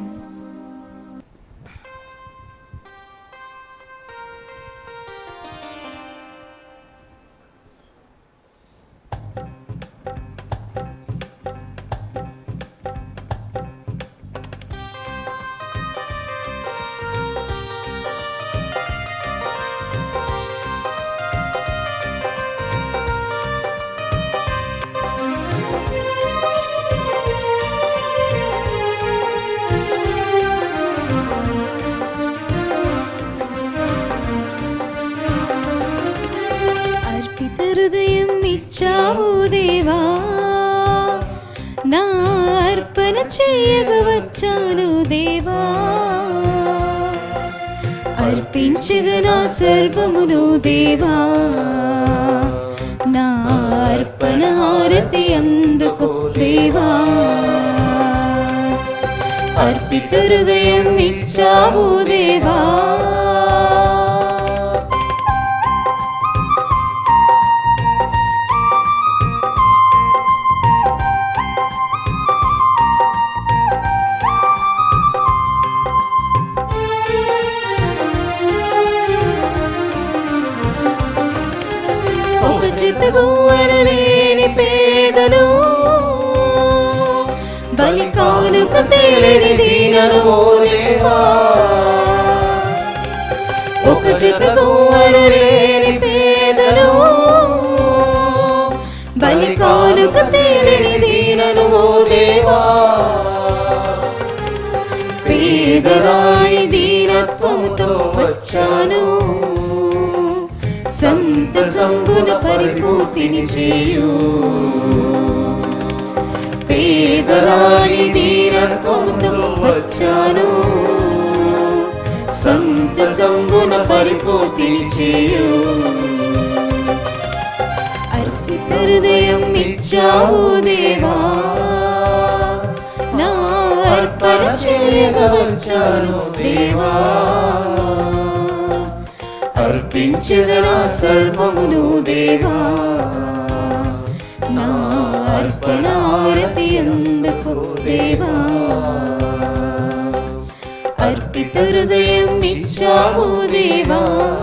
అర్పిత హృదయం ఇచ్చావు దేవా నా అర్పణ చేయగా వచ్చాను దేవా అర్పించద నా సర్వమును దేవా నా అర్పణ హారతి అందుకు దేవా అర్పిత హృదయం ఇచ్చావు దేవా ఒక చిత్తగు అనలేని పేదను బలి కానుక తేలని దీనను ఓలేవా ఒక చిత్తగు అనలేని పేదను బలి కానుక తేలని దీనను ఓలేవా పేదరాయి దీనత్వముతో వచ్చాను సంత సంబున పరిపూర్తిని చేయు పేదరాయి దీనత్వముతో వచ్చాను సంత సంబున పరిపూర్తిని చేయు అర్పిత హృదయం ఇచ్చావు దేవా నా అర్పణ చేయగా వచ్చాను దేవా అర్పించదనా సర్వమును దేవా నా అర్పణ ఆరతి అందుకు దేవా అర్పిత హృదయం ఇచ్చావు దేవా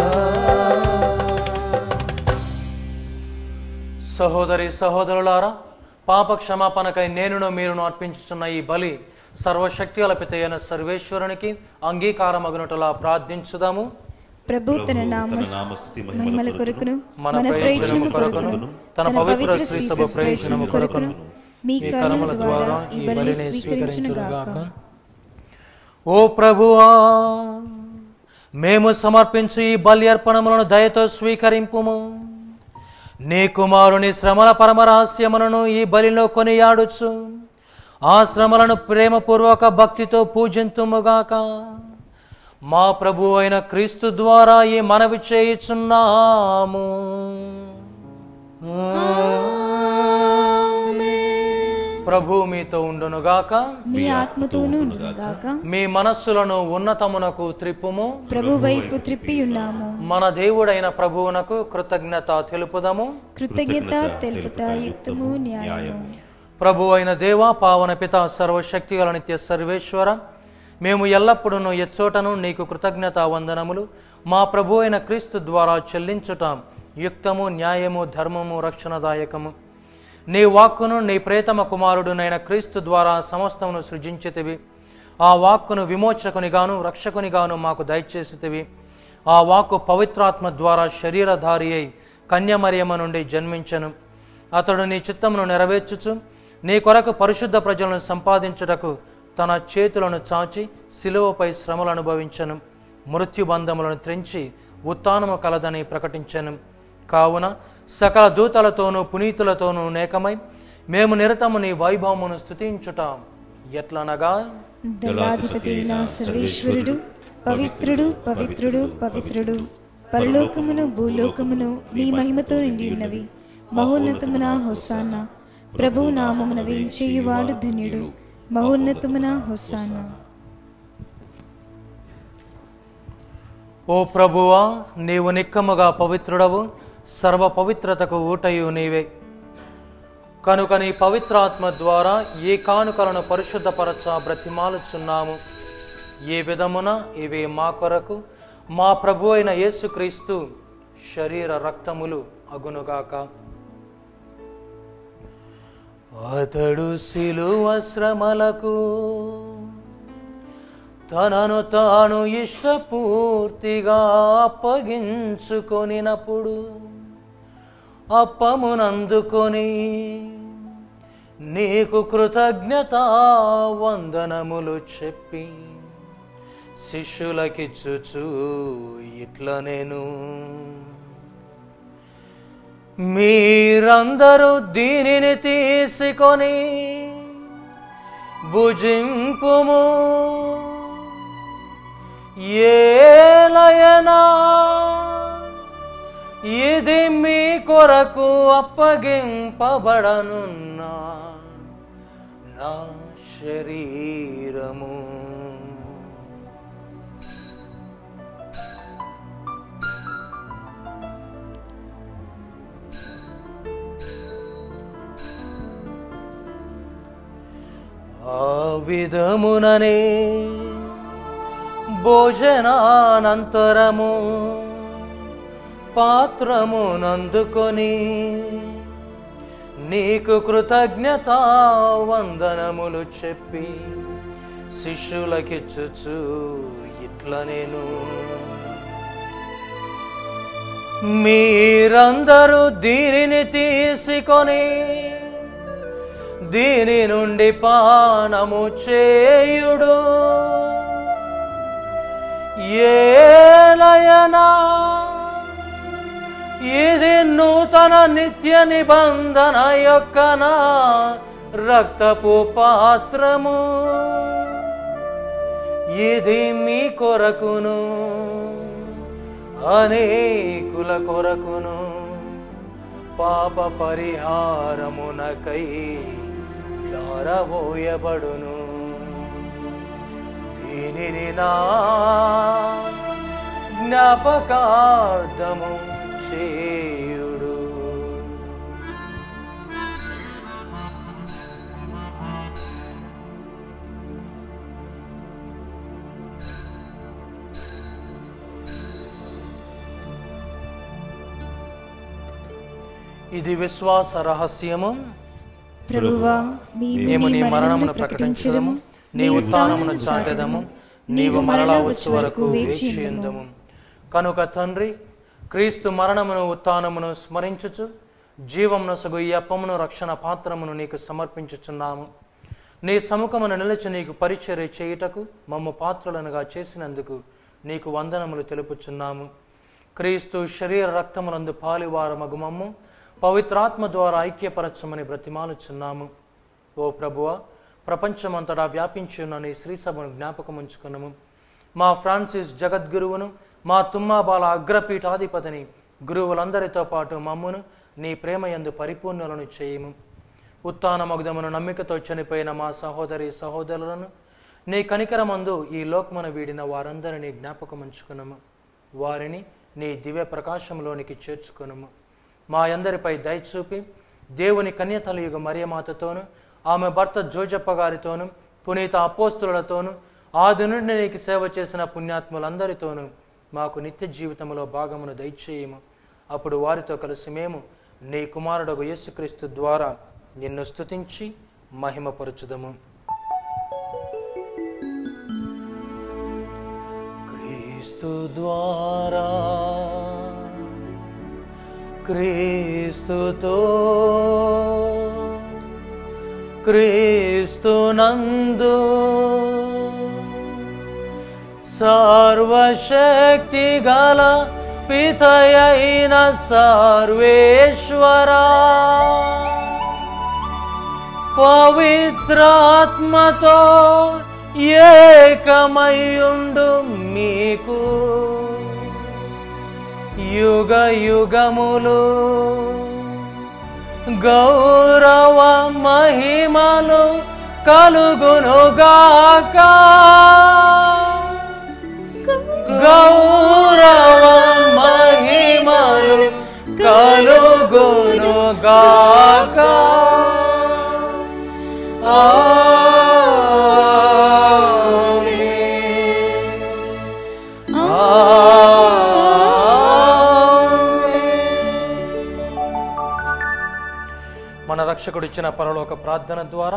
సహోదరి సహోదరులారా పాప క్షమాపణకై నేనును మీరును అర్పించుచున్న ఈ బలి సర్వశక్తి అలపిత అయిన సర్వేశ్వరునికి అంగీకారమగునటులా ప్రార్థించుదాము ప్రభు తన నామ నామస్తుతి మహిమల కొరకును మన మన ప్రయోజనము ప్రయోజనము కొరకును కొరకును తన పవిత్ర శ్రీ సభ ప్రయోజనము కొరకును మీ ఈ కర్మల ద్వారా ఈ బలిని బలిని స్వీకరించును స్వీకరించునుగాక గాక ఓ ప్రభువా మేము సమర్పించు ఈ బలి అర్పణములను దయతో స్వీకరింపుము నీ కుమారుని శ్రమల పరమరహస్యములను ఈ బలిలో కొనియాడుచు ఆ శ్రమలను ప్రేమపూర్వక భక్తితో పూజింతుముగాక మా ప్రభు అయిన క్రీస్తు ద్వారా ఈ మనవి చేయుచున్నాము ప్రభు మీతో ఉండునుగాక మీ ఆత్మతోనూ గాక మీ మనస్సులను ఉన్నతమునకు త్రిప్పుము ప్రభు వైపు త్రిప్పి ఉన్నాము మన దేవుడైన ప్రభువునకు కృతజ్ఞత తెలుపుదము కృతజ్ఞత తెలుపుట యుక్తము న్యాయము ప్రభు అయిన దేవ పావన పిత సర్వశక్తి గల నిత్య సర్వేశ్వర మేము ఎల్లప్పుడూ ఎచ్చోటను నీకు కృతజ్ఞత వందనములు మా ప్రభు అయిన క్రీస్తు ద్వారా చెల్లించుట యుక్తము న్యాయము ధర్మము రక్షణదాయకము నీ వాక్కును నీ ప్రేతమ కుమారుడునైన క్రీస్తు ద్వారా సమస్తమును సృజించితివి ఆ వాక్కును విమోచకునిగాను రక్షకునిగాను మాకు దయచేసితివి ఆ వాక్కు పవిత్రాత్మ ద్వారా శరీరధారి అయి కన్యమరియమ నుండి జన్మించను అతడు నీ చిత్తమును నెరవేర్చుచు నీ కొరకు పరిశుద్ధ ప్రజలను సంపాదించుటకు తన చేతులను చాచి శిలువపై శ్రమలు అనుభవించను మృత్యుబంధములను త్రెంచి ఉత్థానము కలదని ప్రకటించను కావున సకల దూతలతోనూ పునీతులతోనూ నేకమై మేము నిరతము నీ వైభవమును స్తుతించుట ఎట్లనగా దళాధిపతి అయిన సర్వేశ్వరుడు పవిత్రుడు పవిత్రుడు పవిత్రుడు పరలోకమును భూలోకమును నీ మహిమతో నిండి ఉన్నవి మహోన్నతమున హొస్సాన ప్రభు నామమున వేయించేయువాడు ధన్యుడు మహోన్నతమున హొస్సాన ఓ ప్రభువా నీవు నిక్కముగా పవిత్రుడవు సర్వ పవిత్రతకు ఊటయు నీవే కనుక నీ పవిత్రాత్మ ద్వారా ఈ కానుకలను పరిశుద్ధపరచ బ్రతిమాలుచున్నాము ఈ విధమున ఇవి మా కొరకు మా ప్రభు అయిన యేసుక్రీస్తు శరీర రక్తములు అగునుగాక అతడు శిలువ శ్రమలకు తనను తాను ఇష్టపూర్తిగా అప్పగించుకొనినప్పుడు అప్పమునందుకొని నీకు కృతజ్ఞత వందనములు చెప్పి శిష్యులకిచ్చుచు ఇట్ల నేను మీరందరూ దీనిని తీసుకొని భుజింపుము ఏలయనా ఇది మీ కొరకు అప్పగింపబడనున్న నా శరీరము ఆ విధముననే భోజనానంతరము పాత్రమునందుకొని నీకు కృతజ్ఞత వందనములు చెప్పి శిష్యులకిచ్చుచు ఇట్ల నేను మీరందరూ దీనిని తీసుకొని దీని నుండి పానము చేయుడు ఏలయనా ఇది నూతన నిత్య నిబంధన యొక్క నా రక్తపు పాత్రము ఇది మీ కొరకును అనేకుల కొరకును పాప పరిహారమునకై దారవోయబడును దీనిని నా జ్ఞాపకార్థము చేయుడు ఇది విశ్వాస రహస్యము ప్రభువా మేము నీ మరణమును ప్రకటించదము నీ ఉత్థానమును చాటెదము నీవు మరలా వచ్చు వరకు వేచి ఉందము కనుక తండ్రి క్రీస్తు మరణమును ఉత్థానమును స్మరించుచు జీవమును సగు ఈ అప్పమును రక్షణ పాత్రమును నీకు సమర్పించుచున్నాము నీ సముఖమును నిలిచి నీకు పరిచర్య చేయుటకు మమ్ము పాత్రలనుగా చేసినందుకు నీకు వందనములు తెలుపుచున్నాము క్రీస్తు శరీర రక్తములందు పాలివారమగు మమ్ము పవిత్రాత్మ ద్వారా ఐక్యపరచమని బ్రతిమాలుచున్నాము ఓ ప్రభువా ప్రపంచమంతటా వ్యాపించి ఉన్న నీ శ్రీసభను జ్ఞాపకం ఉంచుకున్నాము మా ఫ్రాన్సిస్ జగద్గురువును మా తుమ్మాబాల అగ్రపీఠాధిపతిని గురువులందరితో పాటు మమ్మును నీ ప్రేమయందు పరిపూర్ణులను చేయము ఉత్తాన మగ్ధమును నమ్మికతో చనిపోయిన మా సహోదరి సహోదరులను నీ కనికరమందు ఈ లోకమును వీడిన వారందరినీ జ్ఞాపకం ఉంచుకున్నాము వారిని నీ దివ్య ప్రకాశంలోనికి చేర్చుకునము మా అందరిపై దయచూపి దేవుని కన్యతలయుగ మరియమాతతోను ఆమె భర్త జోజప్ప గారితోను పునీత అపోస్తులతోను ఆది నుండి నీకు సేవ చేసిన పుణ్యాత్ములందరితోనూ మాకు నిత్య జీవితంలో భాగమును దయచేయము అప్పుడు వారితో కలిసి మేము నీ కుమారుడు యేసుక్రీస్తు ద్వారా నిన్ను స్తుతించి మహిమపరచుదము క్రీస్తు ద్వారా క్రీస్తుతో క్రీస్తునందు సర్వశక్తి గల పితయైన సర్వేశ్వరా పవిత్రాత్మతో ఏకమయుండు మీకు యుగ యుగములు గౌరవ మహిమలు కలుగునుగాక గౌరవ మహిమలు కలుగునుగాక మన రక్షకుడు ఇచ్చిన పరలోక ప్రార్థన ద్వారా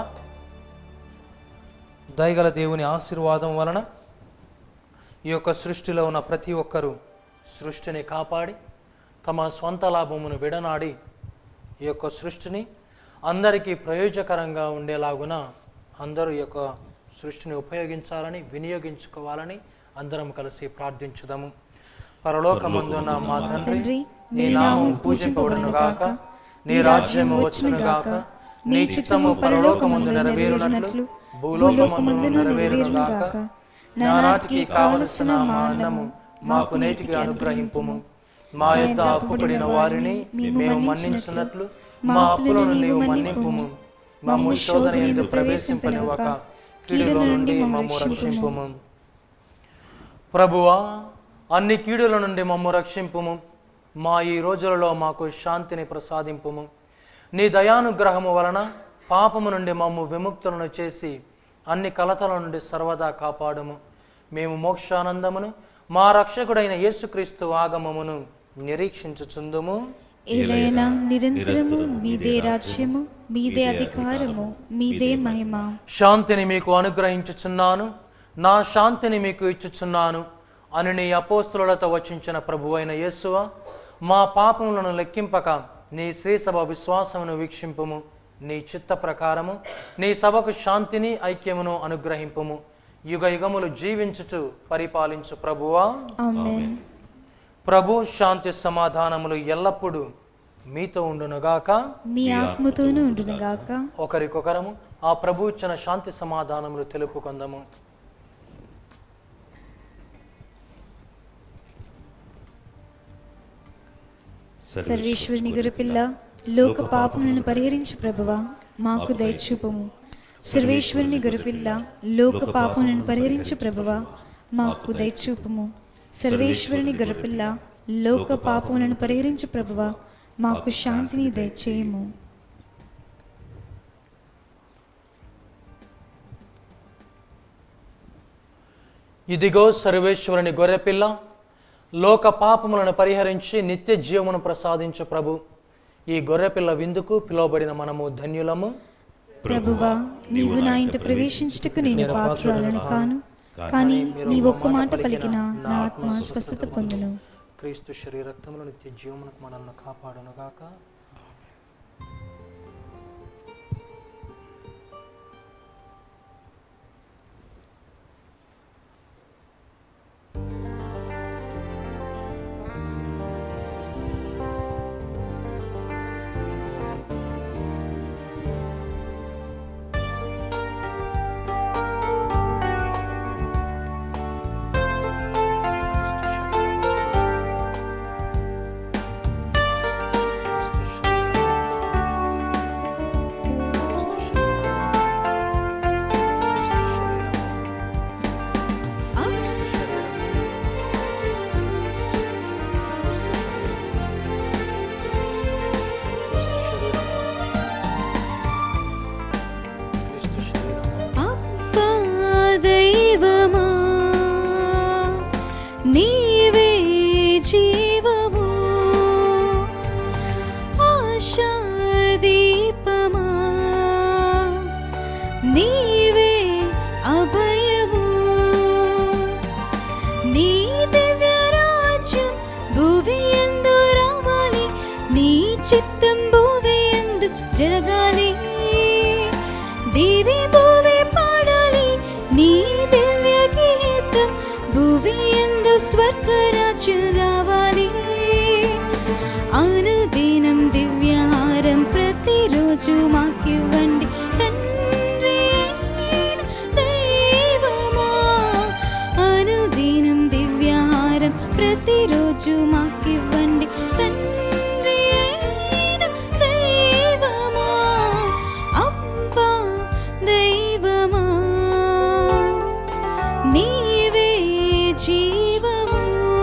దయగల దేవుని ఆశీర్వాదం వలన ఈ యొక్క సృష్టిలో ఉన్న ప్రతి ఒక్కరూ సృష్టిని కాపాడి తమ స్వంత లాభమును విడనాడి ఈ యొక్క సృష్టిని అందరికీ ప్రయోజకరంగా ఉండేలాగున అందరూ ఈ యొక్క సృష్టిని ఉపయోగించాలని వినియోగించుకోవాలని అందరం కలిసి ప్రార్థించుదాము పరలోకమందున్న మా తండ్రి నీ నామం పూజింపబడును గాక నీ రాజ్యము వచ్చును గాక నీ చిత్తము పరలోకమందు నెరవేరునట్లు భూలోకమందు నెరవేరును గాక నానాటికి కావలసిన మా అన్నము మాకు నేటికి అనుగ్రహింపుము మా యొక్క అప్పుపడిన వారిని మేము మన్నించినట్లు మా అప్పులను నీవు మన్నింపుము మమ్ము శోధన ఎందు ప్రవేశింపనివ్వక కీడులో నుండి మమ్ము రక్షింపుము ప్రభువా అన్ని కీడుల నుండి మమ్ము రక్షింపుము మా ఈ రోజులలో మాకు శాంతిని ప్రసాదింపుము నీ దయానుగ్రహము వలన పాపము నుండి మమ్ము విముక్తులను చేసి అన్ని కలతల నుండి సర్వదా కాపాడుము మేము మోక్షానందమును మా రక్షకుడైన యేసుక్రీస్తు ఆగమమును నిరీక్షించుచుందుము ఏలైనా నిరంతరము మీదే రాజ్యము మీదే అధికారము మీదే మహిమ శాంతిని మీకు అనుగ్రహించుచున్నాను నా శాంతిని మీకు ఇచ్చుచున్నాను అని నీ అపోస్తులతో వచించిన ప్రభువైన యేసువ మా పాపములను లెక్కింపక నీ శ్రీసభ విశ్వాసమును వీక్షింపుము నీ చిత్త ప్రకారము నీ సభకు శాంతిని ఐక్యమును అనుగ్రహింపుము యుగ యుగములు జీవించుచు పరిపాలించు ప్రభువా ఆమేన్ ప్రభు శాంతి సమాధానములు ఎల్లప్పుడూ మీతో ఉండునుగాక మీ ఆత్మతోనూ ఉండునుగాక ఒకరికొకరము ఆ ప్రభు ఇచ్చిన శాంతి సమాధానములు తెలుపుకుందాము సర్వేశ్వరుని గురుపిల్ల లోక పాపములను పరిహరించు ప్రభువా మాకు దయచూపము సర్వేశ్వరుని గురుపిల్ల లోక పాపములను పరిహరించు ప్రభువా మాకు దయచూపము సర్వేశ్వరుని గురుపిల్ల లోక పాపములను పరిహరించు ప్రభువా మాకు శాంతిని దయచేయము ఇదిగో సర్వేశ్వరుని గొర్రెపిల్ల లోక పాపములను పరిహరించి నిత్య జీవమును ప్రసాదించు ప్రభు ఈ గొర్రెపిల్ల విందుకు పిలువబడిన మనము ధన్యులము ప్రభువా నీవు నా ఇంట ప్రవేశించుటకు నేను పాత్రురాలను కాను కానీ నీ ఒక్క మాట పలికిన నా ఆత్మ స్వస్థత పొందును క్రీస్తు శరీరక్తములు నిత్య జీవమునకు మనల్ని కాపాడునుగాక క్రీస్తు అబ్బా దైవమా నీవే జీవము ఆశా దీపమా నీవే అభయము నీ దివ్య రాజ్యం భువి ఎందు రావాలి నీ చిత్తం భూమి ఎందు జరగాలి దేవి భూమి పాడాలి నీ దివ్య గీతం భూమి ఎందు స్వర్గరాజు రావాలి అనుదినం దివ్యహారం ప్రతిరోజు మాకివ్వండి తండ్రి అయిన దైవమా అనుదినం దివ్యహారం ప్రతిరోజు మాకివ్వండి తండ్రి అయిన దైవమా అబ్బా దైవమా నీవే జీవము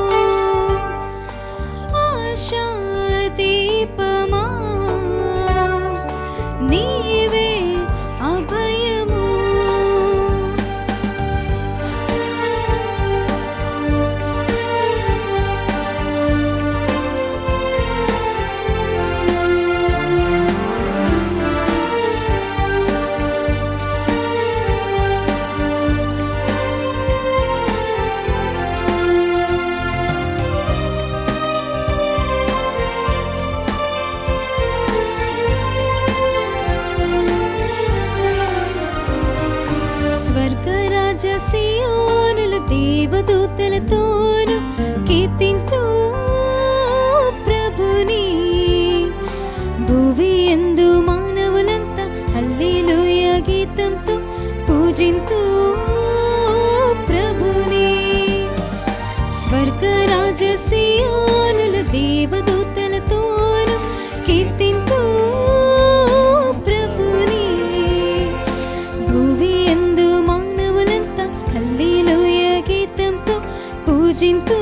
ఆశా దీపమా నీవే అభయము స్వర్గరాజ సియోనుల దేవదూతలతోను కీర్తింతూ ప్రభుని భువి ఎందు మానవులంతా హల్లెలూయ గీతంతో పూజింతూ ప్రభుని స్వర్గరాజ సియోనుల దేవదూతలతోను కీర్తింతూ ప్రభుని భూమి ఎందు మానవులంతా హల్లెలూయ గీతంతో పూజింతూ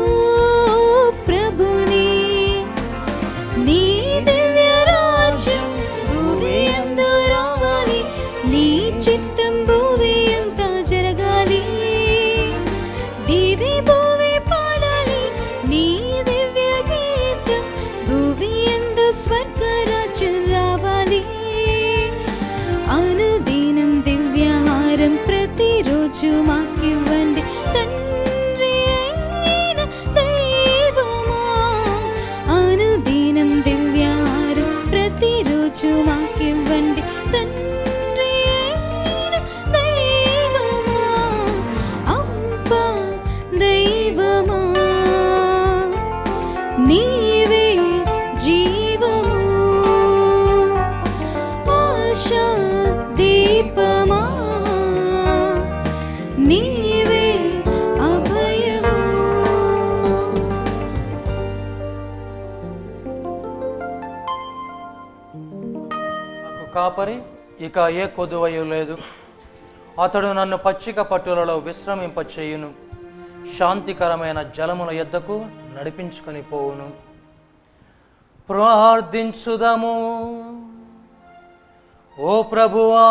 ప్రభుని నీ దివ్య రాజ్యం భూమి ఎందు రావాలి నీ చిత్తం భూమి అంతా జరగాలి దివి భూమి పాడాలి నీ దివ్య గీతం భూమి ఎందు స్వర్గరాజ్యం రావాలి అనుదినం దివ్యహారం ప్రతిరోజు మాకివ్వండి తండ్రి అయిన దైవమా అనుదినం దివ్యహారం ప్రతిరోజు మాకివ్వండి తండ్రి అయిన దైవమా అబ్బా దైవమా నీవే జీవము ఆశా దీపమా నీవే అభయము నాకు కాపరి ఇక ఏ కొదువయు లేదు అతడు నన్ను పచ్చిక పట్టులలో విశ్రమింపచేయును శాంతికరమైన జలముల యొద్దకు నడిపించుకొని పోవును ప్రార్థించుదము ఓ ప్రభువా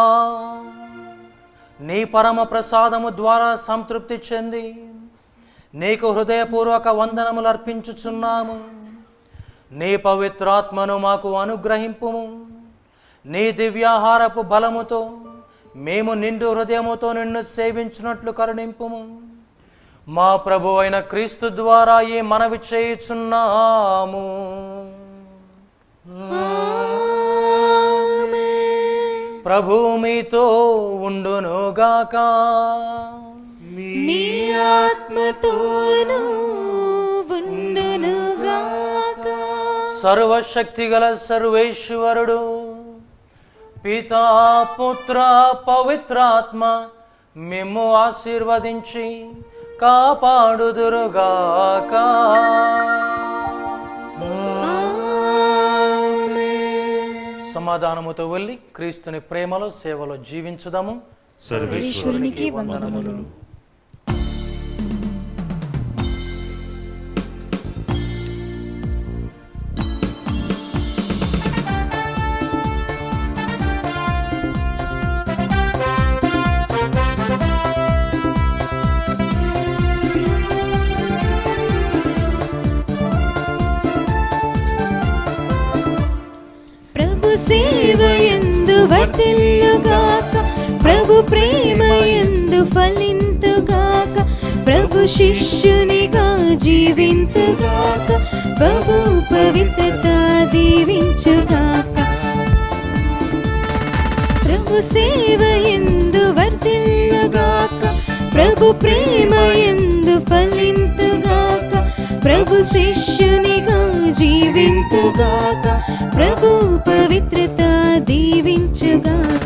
నీ పరమ ప్రసాదము ద్వారా సంతృప్తి చెంది నీకు హృదయపూర్వక వందనములు అర్పించుచున్నాము నీ పవిత్రాత్మను మాకు అనుగ్రహింపుము నీ దివ్యాహారపు బలముతో మేము నిండు హృదయముతో నిన్ను సేవించినట్లు కరుణింపుము మా ప్రభు అయిన క్రీస్తు ద్వారా ఈ మనవి చేయుచున్నాము ప్రభు మీతో ఉండునుగాక మీ ఆత్మతోనూ ఉండునుగాక సర్వశక్తి గల సర్వేశ్వరుడు పితా పుత్ర పవిత్రాత్మ మేము ఆశీర్వదించి కాపాడుదురుగాక సమాధానముతో వెళ్ళి క్రీస్తుని ప్రేమలో సేవలో జీవించుదాము ఈశ్వరునికి వందనములు ప్రభు సేవ ఎందు వర్ధిల్లుగాక ప్రభు ప్రేమ ఎందు ఫలింతుగాక ప్రభు శిష్యునిగా జీవింతుగాక బహు పవిత్రత దీవించుగాక సేవ ఎందు వర్ధిల్లుగాక ప్రభు ప్రేమ ఎందు ఫలింతుగాక ప్రభు శిష్యునిగా జీవింతుగాక ప్రభు పవిత్రత దీవించుగాక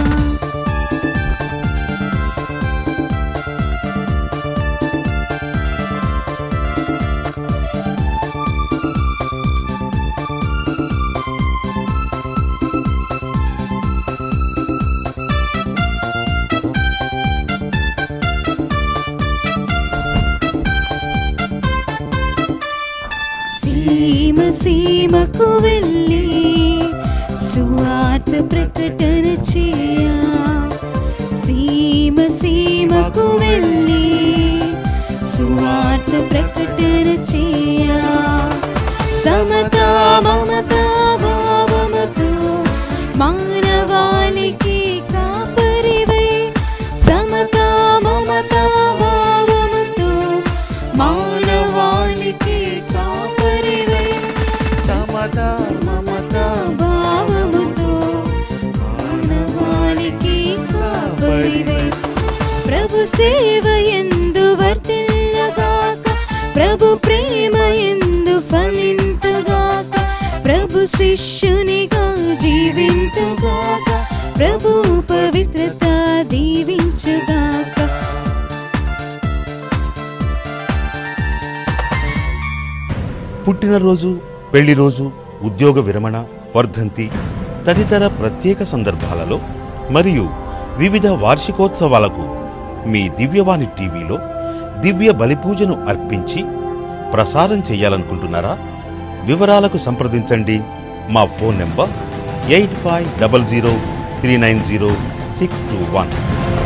సీమ సీమకు వెళ్ళి సువార్త ప్రకటన చేయ సీమ సీమకు వెళ్ళి సువార్త ప్రకటన చేయ సమతా మమతా భావముతో మానవానికి కాపరివై సమతా మమతా భావముతో మానవానికి కాపరివై సమతా మమతా భావముతో మానవానికి కాపరివై ప్రభు సేవ ఎందు వర్తిల్లగాక ప్రభు ప్రేమ ఎందు ఫలింతుగాక ప్రభు శిష్యునిగా జీవింతుగాక ప్రభు పవిత్రత దీవించుగాక పుట్టినరోజు పెళ్లి రోజు ఉద్యోగ విరమణ వర్ధంతి తదితర ప్రత్యేక సందర్భాలలో మరియు వివిధ వార్షికోత్సవాలకు మీ దివ్యవాణి టీవీలో దివ్య బలిపూజను అర్పించి ప్రసారం చేయాలనుకుంటున్నారా వివరాలకు సంప్రదించండి మా phone number eight five double zero three nine zero six two one